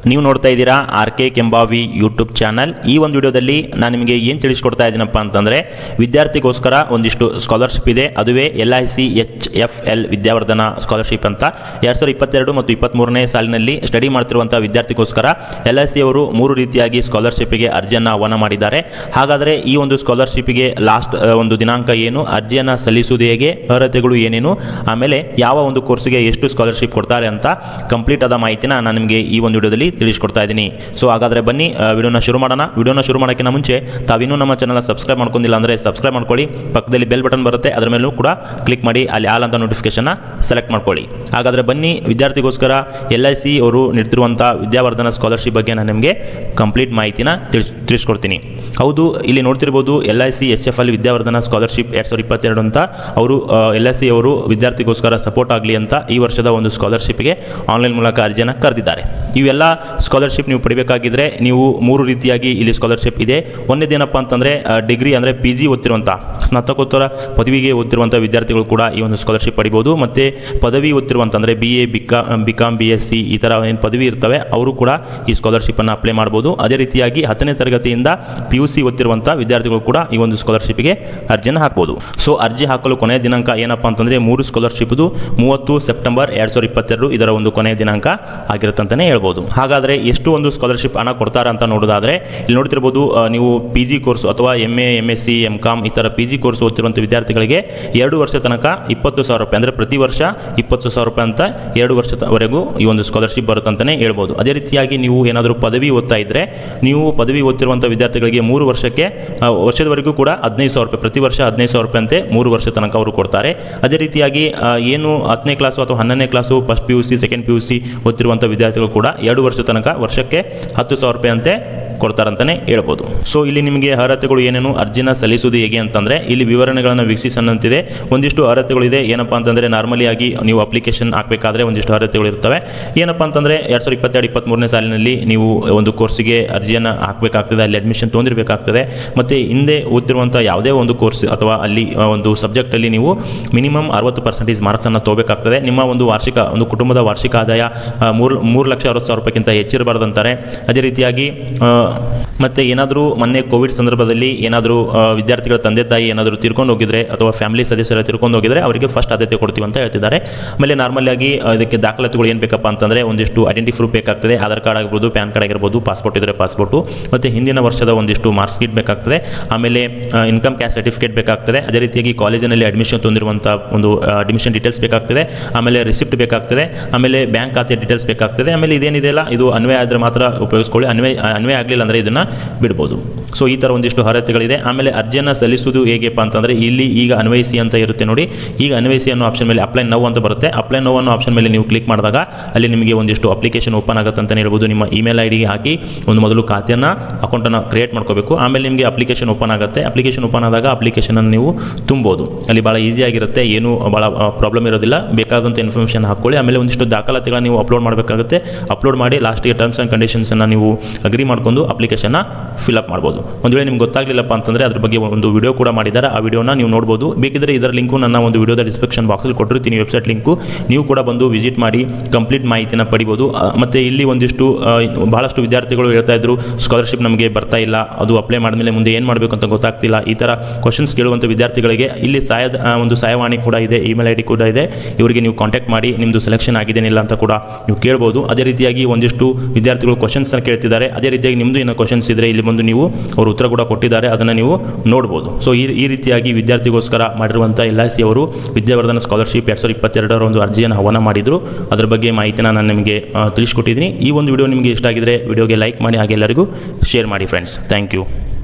ನೀವು ನೋಡ್ತಾ ಇದ್ದೀರಾ R K Kembhavi YouTube channel ಈ ಒಂದು ವಿಡಿಯೋದಲ್ಲಿ ನಾನು ನಿಮಗೆ ಏನು ತಿಳಿಸ್ಕೊಡ್ತಾ ಇದ್ದೀನಪ್ಪ ಅಂತಂದರೆ ವಿದ್ಯಾರ್ಥಿಗೋಸ್ಕರ ಒಂದಿಷ್ಟು ಸ್ಕಾಲರ್ಶಿಪ್ ಇದೆ ಅದುವೇ L I C H F L Vidyavardhana scholarship ಅಂತ ಎರಡು ಸಾವಿರದ ಇಪ್ಪತ್ತೆರಡು ಮತ್ತು ಇಪ್ಪತ್ತ್ಮೂರನೇ ಸಾಲಿನಲ್ಲಿ ಸ್ಟಡಿ ಮಾಡ್ತಿರುವಂಥ ವಿದ್ಯಾರ್ಥಿಗೋಸ್ಕರ ಎಲ್ ಐ ಸಿ ಅವರು ಮೂರು ರೀತಿಯಾಗಿ ಸ್ಕಾಲರ್ಶಿಪ್ಗೆ ಅರ್ಜಿಯನ್ನು ಆಹ್ವಾನ ಮಾಡಿದ್ದಾರೆ ಹಾಗಾದರೆ ಈ ಒಂದು ಸ್ಕಾಲರ್ಶಿಪ್ಗೆ ಲಾಸ್ಟ್ ಒಂದು ದಿನಾಂಕ ಏನು ಅರ್ಜಿಯನ್ನು ಸಲ್ಲಿಸುವುದು ಹೇಗೆ ಅರ್ಹತೆಗಳು ಏನೇನು ಆಮೇಲೆ ಯಾವ ಒಂದು ಕೋರ್ಸ್ಗೆ ಎಷ್ಟು ಸ್ಕಾಲರ್ಶಿಪ್ ಕೊಡ್ತಾರೆ ಅಂತ ಕಂಪ್ಲೀಟ್ ಆದ ಮಾಹಿತಿನ ನಾನು ನಿಮಗೆ ಈ ಒಂದು ವಿಡಿಯೋದಲ್ಲಿ ತಿಳಿಸ್ಕೊಡ್ತಾ ಇದ್ದೀನಿ ಸೊ ಹಾಗಾದರೆ ಬನ್ನಿ ಆ, ವಿಡಿಯೋನ ಶುರು ಮಾಡೋಣ ವಿಡಿಯೋನ ಶುರು ಮಾಡೋಕ್ಕಿಂತ ಮುಂಚೆ ತಾವಿನ್ನೂ ನಮ್ಮ ಚಾನಲ್ ಸಬ್ಸ್ಕ್ರೈಬ್ ಮಾಡ್ಕೊಂಡಿಲ್ಲ ಅಂದರೆ ಸಬ್ಸ್ಕ್ರೈಬ್ ಮಾಡ್ಕೊಳ್ಳಿ ಪಕ್ಕದಲ್ಲಿ ಬೆಲ್ ಬಟನ್ ಬರುತ್ತೆ ಅದರ ಮೇಲೂ ಕೂಡ ಕ್ಲಿಕ್ ಮಾಡಿ ಅಲ್ಲಿ ಆಲ್ ಅಂತ ನೋಟಿಫಿಕೇಶನ್ನ ಸೆಲೆಕ್ಟ್ ಮಾಡ್ಕೊಳ್ಳಿ ಹಾಗಾದರೆ ಬನ್ನಿ ವಿದ್ಯಾರ್ಥಿಗೋಸ್ಕರ ಎಲ್ ಐ ಸಿ ಅವರು ನೀಡ್ತಿರುವಂಥ ವಿದ್ಯಾವರ್ಧನ ಸ್ಕಾಲರ್ಶಿಪ್ ಬಗ್ಗೆ ನಾನು ನಿಮಗೆ ಕಂಪ್ಲೀಟ್ ಮಾಹಿತಿನ ತಿಳಿಸ್ ತಿಳಿಸ್ಕೊಡ್ತೀನಿ ಹೌದು ಇಲ್ಲಿ ನೋಡ್ತಿರ್ಬೋದು L I C H F L Vidyavardhana scholarship ಎರಡು ಸಾವಿರದ ಇಪ್ಪತ್ತೆರಡು ಅಂತ ಅವರು ಎಲ್ ಐ ಸಿ ಅವರು ವಿದ್ಯಾರ್ಥಿಗೋಸ್ಕರ ಸಪೋರ್ಟ್ ಆಗಲಿ ಅಂತ ಈ ವರ್ಷದ ಒಂದು ಸ್ಕಾಲರ್ಶಿಪ್ಗೆ ಆನ್ಲೈನ್ ಮೂಲಕ ಅರ್ಜಿಯನ್ನು ಕರೆದಿದ್ದಾರೆ ಇವೆಲ್ಲ ಸ್ಕಾಲರ್ಶಿಪ್ ನೀವು ಪಡಿಬೇಕಾಗಿದ್ರೆ ನೀವು ಮೂರು ರೀತಿಯಾಗಿ ಇಲ್ಲಿ ಸ್ಕಾಲರ್ಶಿಪ್ ಇದೆ ಒಂದೇದೇನಪ್ಪ ಅಂತಂದರೆ ಡಿಗ್ರಿ ಅಂದರೆ ಪಿ ಜಿ ಓದ್ತಿರುವಂಥ ಸ್ನಾತಕೋತ್ತರ ಪದವಿಗೆ ಓದ್ತಿರುವಂಥ ವಿದ್ಯಾರ್ಥಿಗಳು ಕೂಡ ಈ ಒಂದು ಸ್ಕಾಲರ್ಶಿಪ್ ಪಡಿಬೋದು ಮತ್ತು ಪದವಿ ಓದ್ತಿರುವಂಥ ಅಂದರೆ ಬಿ ಎ ಬಿಕಾ B com B S C ಈ ಥರ ಏನು ಪದವಿ ಇರ್ತವೆ ಅವರು ಕೂಡ ಈ ಸ್ಕಾಲರ್ಶಿಪ್ಪನ್ನು ಅಪ್ಲೈ ಮಾಡ್ಬೋದು ಅದೇ ರೀತಿಯಾಗಿ ಹತ್ತನೇ ತರಗತಿಯಿಂದ ಪಿ ಯು ಸಿ ಓದ್ತಿರುವಂಥ ವಿದ್ಯಾರ್ಥಿಗಳು ಕೂಡ ಈ ಒಂದು ಸ್ಕಾಲರ್ಶಿಪ್ಗೆ ಅರ್ಜಿಯನ್ನು ಹಾಕ್ಬೋದು ಸೊ ಅರ್ಜಿ ಹಾಕಲು ಕೊನೆಯ ದಿನಾಂಕ ಏನಪ್ಪ ಅಂತಂದರೆ ಮೂರು ಸ್ಕಾಲರ್ಶಿಪ್ದು ಮೂವತ್ತು ಸೆಪ್ಟೆಂಬರ್ ಎರಡು ಸಾವಿರದ ಇಪ್ಪತ್ತೆರಡು ಇದರ ಒಂದು ಕೊನೆಯ ದಿನಾಂಕ ಆಗಿರುತ್ತಂತಲೇ ಹೇಳ್ಬೋದು ಹಾಗಾದರೆ ಎಷ್ಟು ಒಂದು ಸ್ಕಾಲರ್ಶಿಪ್ ಹಣ ಕೊಡ್ತಾರೆ ಅಂತ ನೋಡೋದಾದರೆ ಇಲ್ಲಿ ನೋಡ್ತಿರ್ಬೋದು ಆ, ನೀವು ಪಿ ಜಿ ಕೋರ್ಸ್ ಅಥವಾ M A M S C M com ಈ ಥರ ಪಿ ಜಿ ಕೋರ್ಸ್ ಓದ್ತಿರುವಂಥ ವಿದ್ಯಾರ್ಥಿಗಳಿಗೆ ಎರಡು ವರ್ಷ ತನಕ ಇಪ್ಪತ್ತು ಸಾವಿರ ರೂಪಾಯಿ ಅಂದರೆ ಪ್ರತಿ ವರ್ಷ ಇಪ್ಪತ್ತು ಸಾವಿರ ರೂಪಾಯಿ ಅಂತ ಎರಡು ವರ್ಷದವರೆಗೂ ಈ ಒಂದು ಸ್ಕಾಲರ್ಶಿಪ್ ಬರುತ್ತಂತಲೇ ಹೇಳ್ಬೋದು ಅದೇ ರೀತಿಯಾಗಿ ನೀವು ಏನಾದರೂ ಪದವಿ ಓದ್ತಾ ಇದ್ದರೆ ನೀವು ಪದವಿ ಓದ್ತಿರುವಂಥ ವಿದ್ಯಾರ್ಥಿಗಳಿಗೆ ಮೂರು ವರ್ಷಕ್ಕೆ ಆ, ವರ್ಷದವರೆಗೂ ಕೂಡ ಹದಿನೈದು ಸಾವಿರ ರೂಪಾಯಿ ಪ್ರತಿ ವರ್ಷ ಹದಿನೈದು ಸಾವಿರ ರೂಪಾಯಿ ಅಂತೆ ಮೂರು ವರ್ಷ ತನಕ ಅವರು ಕೊಡ್ತಾರೆ ಅದೇ ರೀತಿಯಾಗಿ ಆ, ಏನು ಹತ್ತನೇ ಕ್ಲಾಸು ಅಥವಾ ಹನ್ನೊಂದನೇ class first P U C second P U C ಓದ್ತಿರುವಂಥ ವಿದ್ಯಾರ್ಥಿಗಳು ಕೂಡ ಎರಡು ವರ್ಷ ತನಕ ವರ್ಷಕ್ಕೆ ಹತ್ತು ಸಾವಿರ ರೂಪಾಯಿ ಅಂತೆ ಕೊಡ್ತಾರಂತಾನೆ ಹೇಳ್ಬೋದು ಸೊ ಇಲ್ಲಿ ನಿಮಗೆ ಅರ್ಹತೆಗಳು ಏನೇನು ಅರ್ಜಿನ ಸಲ್ಲಿಸುವುದು ಹೇಗೆ ಅಂತಂದ್ರೆ ಇಲ್ಲಿ ವಿವರಣೆಗಳನ್ನು ವೀಕ್ಷಿಸನ್ನಂತಿದೆ ಒಂದಿಷ್ಟು ಅರ್ಹತೆಗಳಿದೆ ಏನಪ್ಪಾ ಅಂತಂದ್ರೆ ನಾರ್ಮಲಿ ಆಗಿ ನೀವು ಅಪ್ಲಿಕೇಶನ್ ಹಾಕಬೇಕಾದ್ರೆ ಒಂದಿಷ್ಟು ಅರ್ಹತೆಗಳು ಇರ್ತವೆ ಏನಪ್ಪಾ ಅಂತಂದ್ರೆ ಎರಡ್ ಸಾವಿರದ ಇಪ್ಪತ್ತೆರಡು ಇಪ್ಪತ್ಮೂರನೇ ಸಾಲಿನಲ್ಲಿ ನೀವು ಒಂದು ಕೋರ್ಸಿಗೆ ಅರ್ಜಿಯನ್ನು ಹಾಕಬೇಕಾಗ್ತದೆ ಅಲ್ಲಿ ಅಡ್ಮಿಷನ್ ತೊಂದಿರಬೇಕಾಗ್ತದೆ ಮತ್ತೆ ಹಿಂದೆ ಓದ್ತಿರುವಂಥ ಯಾವುದೇ ಒಂದು ಕೋರ್ಸ್ ಅಥವಾ ಅಲ್ಲಿ ಆ, ಒಂದು ಸಬ್ಜೆಕ್ಟಲ್ಲಿ ನೀವು ಮಿನಿಮಮ್ ಅರವತ್ತು ಪರ್ಸೆಂಟೇಜ್ ಮಾರ್ಕ್ಸನ್ನು ತಗೋಬೇಕಾಗ್ತದೆ ನಿಮ್ಮ ಒಂದು ವಾರ್ಷಿಕ ಒಂದು ಕುಟುಂಬದ ವಾರ್ಷಿಕ ಆದಾಯ ಆ, ಮೂರು ಮೂರು ಲಕ್ಷ ಅರವತ್ತು ಸಾವಿರ ರೂಪಾಯಿಗಿಂತ ಹೆಚ್ಚಿರಬಾರ್ದಂತಾರೆ ಅದೇ ರೀತಿಯಾಗಿ ಆ, ಮತ್ತೆ ಏನಾದರೂ ಮೊನ್ನೆ ಕೋವಿಡ್ ಸಂದರ್ಭದಲ್ಲಿ ಏನಾದರೂ ವಿದ್ಯಾರ್ಥಿಗಳ ತಂದೆ ತಾಯಿ ಏನಾದರೂ ತಿರ್ಕೊಂಡು ಹೋಗಿದ್ರೆ ಅಥವಾ ಫ್ಯಾಮಿಲಿ ಸದಸ್ಯರ ತಿರ್ಕೊಂಡು ಹೋಗಿದ್ರೆ ಅವರಿಗೆ ಫಸ್ಟ್ ಆದ್ಯತೆ ಕೊಡ್ತೀವಿ ಅಂತ ಹೇಳ್ತಿದ್ದಾರೆ ಆಮೇಲೆ ನಾರ್ಮಲ್ ಆಗಿ ಆ, ಇದಕ್ಕೆ ದಾಖಲಾತಿಗಳು ಏನು ಬೇಕಪ್ಪ ಅಂತಂದರೆ ಒಂದಿಷ್ಟು ಐಡೆಂಟಿ ಪ್ರೂಫ್ ಬೇಕಾಗ್ತದೆ ಆಧಾರ್ ಕಾರ್ಡ್ ಆಗಿರ್ಬೋದು ಪ್ಯಾನ್ ಕಾರ್ಡ್ ಆಗಿರ್ಬೋದು ಪಾಸ್ಪೋರ್ಟ್ ಇದ್ರೆ ಪಾಸ್ಪೋರ್ಟು ಮತ್ತು ಹಿಂದಿನ ವರ್ಷದ ಒಂದಿಷ್ಟು ಮಾರ್ಕ್ಸ್ ಶೀಟ್ ಬೇಕಾಗ್ತದೆ ಆಮೇಲೆ ಇನ್ಕಮ್ ಕ್ಯಾಸ್ಟ್ ಸರ್ಟಿಫಿಕೇಟ್ ಬೇಕಾಗ್ತದೆ ಅದೇ ರೀತಿಯಾಗಿ ಕಾಲೇಜಿನಲ್ಲಿ ಅಡ್ಮಿಷನ್ ತೊಂದಿರುವಂಥ ಒಂದು ಅಡ್ಮಿಷನ್ ಡೀಟೇಲ್ಸ್ ಬೇಕಾಗ್ತದೆ ಆಮೇಲೆ ರಿಸಿಪ್ಟ್ ಬೇಕಾಗ್ತದೆ ಆಮೇಲೆ ಬ್ಯಾಂಕ್ ಖಾತೆ ಡೀಟೇಲ್ಸ್ ಬೇಕಾಗ್ತದೆ ಆಮೇಲೆ ಇದೇನಿದೆಯಲ್ಲ ಇದು ಅನ್ವಯ ಆದರೆ ಮಾತ್ರ ಉಪಯೋಗಿಸ್ಕೊಳ್ಳಿ ಅನ್ವಯ ಅನ್ವಯ ಆಗಲಿಲ್ಲ ಅಂದರೆ ಇದನ್ನು ಬಿಡ್ಬೋದು ಸೊ ಈ ಥರ ಒಂದಿಷ್ಟು ಅರ್ಹತೆಗಳಿದೆ ಆಮೇಲೆ ಅರ್ಜಿಯನ್ನು ಸಲ್ಲಿಸುವುದು ಹೇಗೆಪ್ಪ ಅಂತಂದರೆ ಇಲ್ಲಿ ಈಗ ಅನ್ವಯಿಸಿ ಅಂತ ಇರುತ್ತೆ ನೋಡಿ ಈಗ ಅನ್ವಯಿಸಿ ಅನ್ನೋ ಆಪ್ಷನ್ ಮೇಲೆ ಅಪ್ಲೈ ನೌ ಅಂತ ಬರುತ್ತೆ ಅಪ್ಲೈ ನೌ ಅನ್ನೋ ಆಪ್ಷನ್ ಮೇಲೆ ನೀವು ಕ್ಲಿಕ್ ಮಾಡಿದಾಗ ಅಲ್ಲಿ ನಿಮಗೆ ಒಂದಿಷ್ಟು ಅಪ್ಲಿಕೇಶನ್ ಓಪನ್ ಆಗುತ್ತೆ ಅಂತಲೇ ಹೇಳ್ಬೋದು ನಿಮ್ಮ ಇಮೇಲ್ ಐ ಡಿಗೆ ಹಾಕಿ ಒಂದು ಮೊದಲು ಖಾತೆಯನ್ನು ಅಕೌಂಟನ್ನು ಕ್ರಿಯೇಟ್ ಮಾಡ್ಕೋಬೇಕು ಆಮೇಲೆ ನಿಮಗೆ ಅಪ್ಲಿಕೇಶನ್ ಓಪನ್ ಆಗುತ್ತೆ ಅಪ್ಲಿಕೇಶನ್ ಓಪನ್ ಆದಾಗ ಅಪ್ಲಿಕೇಶನನ್ನು ನೀವು ತುಂಬೋದು ಅಲ್ಲಿ ಭಾಳ ಈಸಿಯಾಗಿರುತ್ತೆ ಏನು ಭಾಳ ಪ್ರಾಬ್ಲಮ್ ಇರೋದಿಲ್ಲ ಬೇಕಾದಂಥ ಇನ್ಫಾರ್ಮೇಷನ್ ಹಾಕ್ಕೊಳ್ಳಿ ಆಮೇಲೆ ಒಂದಿಷ್ಟು ದಾಖಲಾತಿಗಳನ್ನ ನೀವು ಅಪ್ಲೋಡ್ ಮಾಡಬೇಕಾಗುತ್ತೆ ಅಪ್ಲೋಡ್ ಮಾಡಿ ಲಾಸ್ಟಿಗೆ ಟರ್ಮ್ಸ್ ಆ್ಯಂಡ್ ಕಂಡೀಷನ್ಸನ್ನು ನೀವು ಅಗ್ರಿ ಮಾಡ್ಕೊಂಡು ಅಪ್ಲಿಕೇಶನ್ನ ಫಿಲ್ಅಪ್ ಮಾಡ್ಬೋದು ಒಂದು ವೇಳೆ ನಿಮ್ಗೆ ಗೊತ್ತಾಗಲಿಲ್ಲಪ್ಪ ಅಂತಂದರೆ ಅದ್ರ ಬಗ್ಗೆ ಒಂದು ವಿಡಿಯೋ ಕೂಡ ಮಾಡಿದ್ದಾರೆ ಆ ವಿಡಿಯೋನ ನೀವು ನೋಡ್ಬೋದು ಬೇಕಿದ್ರೆ ಇದರ ಲಿಂಕು ನನ್ನ ಒಂದು ವಿಡಿಯೋದ ಡಿಸ್ಕ್ರಿಪ್ಷನ್ ಬಾಕ್ಸಲ್ಲಿ ಕೊಟ್ಟಿರ್ತೀನಿ ವೆಬ್ಸೈಟ್ ಲಿಂಕು ನೀವು ಕೂಡ ಬಂದು ವಿಸಿಟ್ ಮಾಡಿ ಕಂಪ್ಲೀಟ್ ಮಾಹಿತಿನ ಪಡಿಬೋದು ಆ, ಮತ್ತೆ ಇಲ್ಲಿ ಒಂದಿಷ್ಟು ಆ, ಬಹಳಷ್ಟು ವಿದ್ಯಾರ್ಥಿಗಳು ಹೇಳ್ತಾ ಇದ್ರು ಸ್ಕಾಲರ್ಶಿಪ್ ನಮಗೆ ಬರ್ತಾ ಇಲ್ಲ ಅದು ಅಪ್ಲೈ ಮಾಡಿದ್ಮೇಲೆ ಮುಂದೆ ಏನು ಮಾಡಬೇಕು ಅಂತ ಗೊತ್ತಾಗ್ತಿಲ್ಲ ಈ ಥರ ಕ್ವಶನ್ಸ್ ಕೇಳುವಂಥ ವಿದ್ಯಾರ್ಥಿಗಳಿಗೆ ಇಲ್ಲಿ ಸಹಾಯದ ಆ, ಒಂದು ಸಹಾಯವಾಣಿ ಕೂಡ ಇದೆ ಇಮೇಲ್ ಐ ಡಿ ಕೂಡ ಇದೆ ಇವರಿಗೆ ನೀವು ಕಾಂಟ್ಯಾಕ್ಟ್ ಮಾಡಿ ನಿಮ್ಮದು ಸೆಲೆಕ್ಷನ್ ಆಗಿದೇನಿಲ್ಲ ಅಂತ ಕೂಡ ನೀವು ಕೇಳ್ಬೋದು ಅದೇ ರೀತಿಯಾಗಿ ಒಂದಿಷ್ಟು ವಿದ್ಯಾರ್ಥಿಗಳು ಕ್ವಶನ್ಸ್ ಕೇಳ್ತಿದ್ದಾರೆ ಅದೇ ರೀತಿಯಾಗಿ ನಿಮ್ಮದು ಏನೋ ಕ್ವಶನ್ಸ್ ಇದ್ರೆ ಇಲ್ಲಿ ಬಂದು ನೀವು ಅವರು ಉತ್ತರ ಕೂಡ ಕೊಟ್ಟಿದ್ದಾರೆ ಅದನ್ನು ನೀವು ನೋಡ್ಬೋದು ಸೊ ಈ ಈ ರೀತಿಯಾಗಿ ವಿದ್ಯಾರ್ಥಿಗೋಸ್ಕರ ಮಾಡಿರುವಂಥ ಎಲ್ ಐ ಸಿ ಅವರು ವಿದ್ಯಾವರ್ಧನ ಸ್ಕಾಲರ್ಶಿಪ್ ಎರಡು ಸಾವಿರದ ಇಪ್ಪತ್ತೆರಡರ ಒಂದು ಅರ್ಜಿಯನ್ನು ಆಹ್ವಾನ ಮಾಡಿದ್ರು ಅದರ ಬಗ್ಗೆ ಮಾಹಿತಿನ ನಾನು ನಿಮಗೆ ಆ, ತಿಳಿಸ್ಕೊಟ್ಟಿದ್ದೀನಿ ಈ ಒಂದು ವಿಡಿಯೋ ನಿಮಗೆ ಇಷ್ಟ ಆಗಿದ್ರೆ ವಿಡಿಯೋಗೆ ಲೈಕ್ ಮಾಡಿ ಹಾಗೆ ಎಲ್ಲರಿಗೂ ಶೇರ್ ಮಾಡಿ ಫ್ರೆಂಡ್ಸ್ ಥ್ಯಾಂಕ್ ಯು